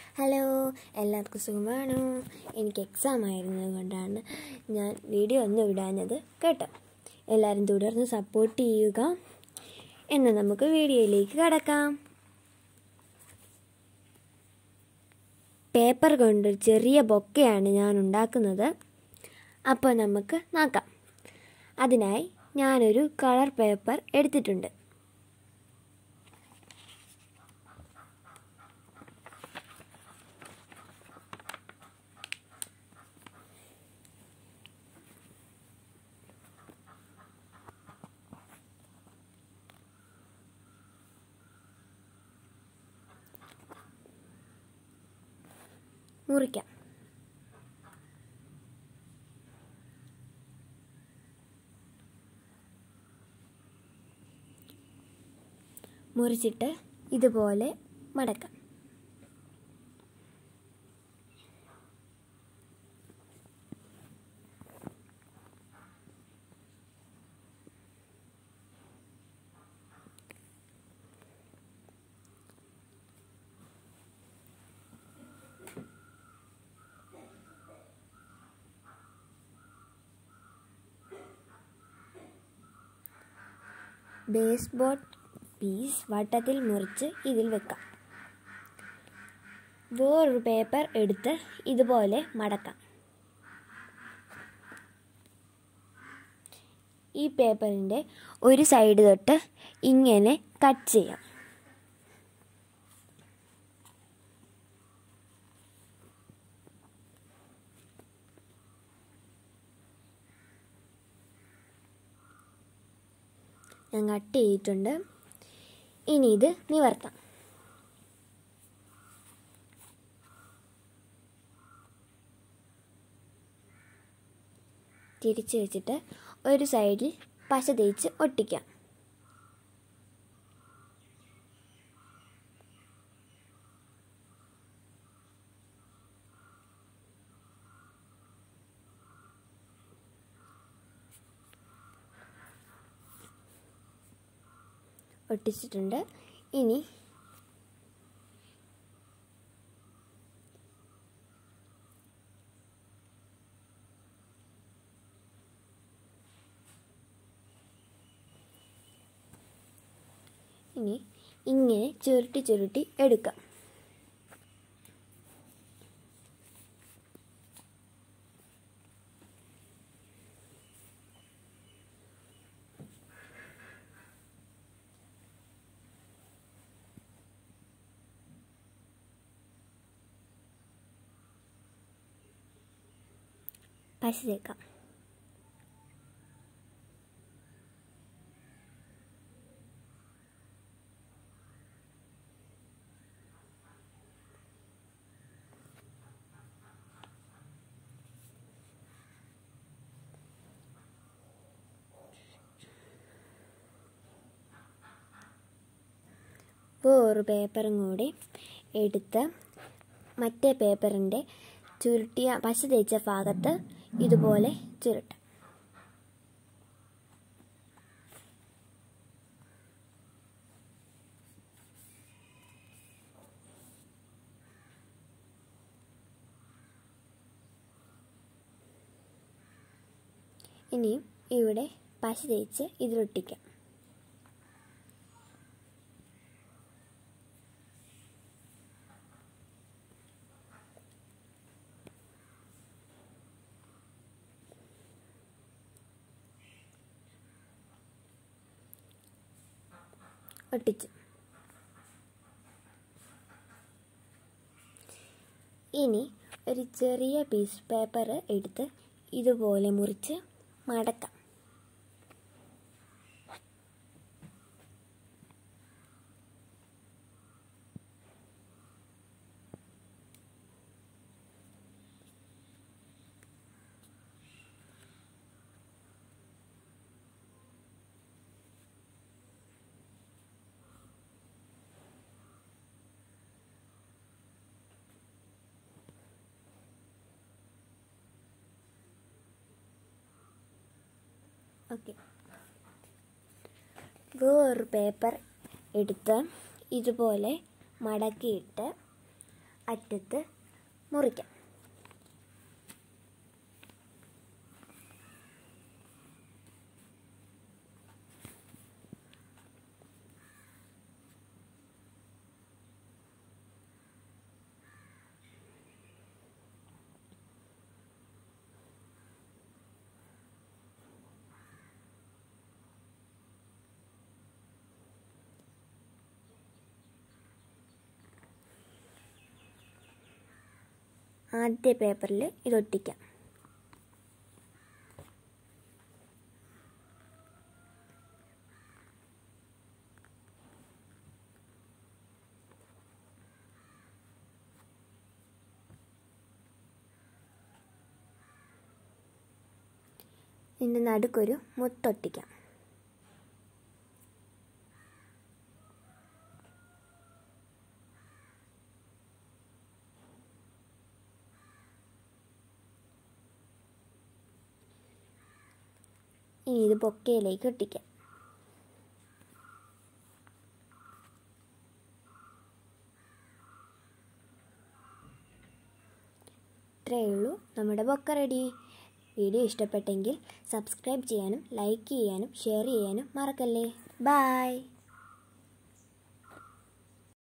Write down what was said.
hello എല്ലാവർക്കും സുഖമാണോ എനിക്ക് എക്സാം ആയിരുന്നത് കൊണ്ടാണ് ഞാൻ വീഡിയോ ഒന്നും ഇടാഞ്ഞത് കേട്ടോ എല്ലാവരും തുടർന്ന് സപ്പോർട്ട് ചെയ്യുക എന്നാൽ നമുക്ക് വീഡിയോയിലേക്ക് കടക്കാം പേപ്പർ കൊണ്ട് ചെറിയ ബൊക്കയാണ് ഞാൻ ഉണ്ടാക്കുന്നത് അപ്പോൾ നമുക്ക് നോക്കാം അതിനായി ഞാനൊരു കളർ പേപ്പർ എടുത്തിട്ടുണ്ട് മുറിക്കാം മുറിച്ചിട്ട് ഇതുപോലെ മടക്കാം ബേസ് ബോർഡ് പീസ് വട്ടത്തിൽ മുറിച്ച് ഇതിൽ വെക്കാം വേറൊരു പേപ്പർ എടുത്ത് ഇതുപോലെ മടക്കാം ഈ പേപ്പറിൻ്റെ ഒരു സൈഡ് തൊട്ട് ഇങ്ങനെ കട്ട് ചെയ്യാം ഞാൻ കട്ട് ചെയ്തിട്ടുണ്ട് ഇനി ഇത് നിവർത്താം തിരിച്ച് വെച്ചിട്ട് ഒരു സൈഡിൽ പശ തേച്ച് ഒട്ടിക്കാം ഒട്ടിച്ചിട്ടുണ്ട് ഇനി ഇനി ഇങ്ങനെ ചുരുട്ടി ചുരുട്ടി എടുക്കാം പശ തേക്കാം വേറൊരു പേപ്പറും കൂടി എടുത്ത് മറ്റേ പേപ്പറിൻ്റെ ചുരുട്ടിയ പശ തേച്ച ഭാഗത്ത് ഇതുപോലെ ചുരുട്ടാം ഇനിയും ഇവിടെ പശ തേച്ച് ഇതിലൊട്ടിക്കാം ഒട്ടിച്ചു ഇനി ഒരു ചെറിയ പീസ് പേപ്പർ എടുത്ത് ഇതുപോലെ മുറിച്ച് മടക്കാം ഓക്കെ വേറൊരു പേപ്പർ എടുത്ത് ഇതുപോലെ മടക്കിയിട്ട് അറ്റത്ത് മുറിക്കാം ആദ്യത്തെ പേപ്പറിൽ ഇത് ഒട്ടിക്കാം ഇതിൻ്റെ നടുക്കൊരു മുത്തൊട്ടിക്കാം ഇനി ഇത് ബൊക്കയിലേക്ക് ഒട്ടിക്കാം ഇത്രയേ ഉള്ളൂ നമ്മുടെ ബൊക്ക റെഡി വീഡിയോ ഇഷ്ടപ്പെട്ടെങ്കിൽ സബ്സ്ക്രൈബ് ചെയ്യാനും ലൈക്ക് ചെയ്യാനും ഷെയർ ചെയ്യാനും മറക്കല്ലേ ബായ്